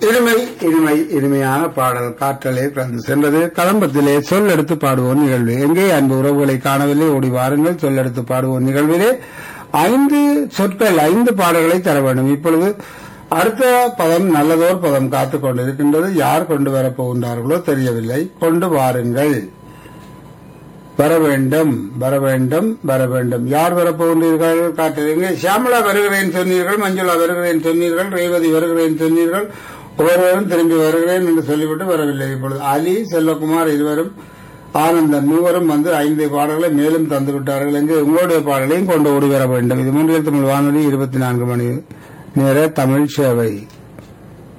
இனிமை இனிமை இனிமையான பாடல் காற்றலே கலந்து சென்றது கலம்பத்திலே சொல் எடுத்து பாடுவோம் நிகழ்வு எங்கே அன்பு உறவுகளை காணவில்லை ஓடி வாருங்கள் சொல் எடுத்து பாடுவோம் நிகழ்விலே ஐந்து சொற்கள் ஐந்து பாடல்களை தர வேண்டும் இப்பொழுது அடுத்த பதம் நல்லதோர் பதம் காத்துக் கொண்டிருக்கின்றது யார் கொண்டு வரப் போகின்றார்களோ தெரியவில்லை கொண்டு வாருங்கள் வர வேண்டும் வர வேண்டும் வர வேண்டும் யார் வரப்போகின்றீர்கள் காட்டுறீங்க சியாமலா வருகிறேன் சொன்னீர்கள் மஞ்சுளா வருகிறேன் சொன்னீர்கள் ரேவதி வருகிறேன் சொன்னீர்கள் ஒவ்வொருவரும் திரும்பி வருகிறேன் என்று சொல்லிவிட்டு வரவில்லை இப்பொழுது அலி செல்வகுமார் இருவரும் ஆனந்தன் மூவரும் வந்து ஐந்து பாடல்களை மேலும் தந்து விட்டார்கள் என்று உங்களுடைய பாடலையும் கொண்டு ஓடி வர வேண்டும் இது மூன்றில் தமிழ் வானொலி இருபத்தி நான்கு மணி நேர தமிழ் சேவை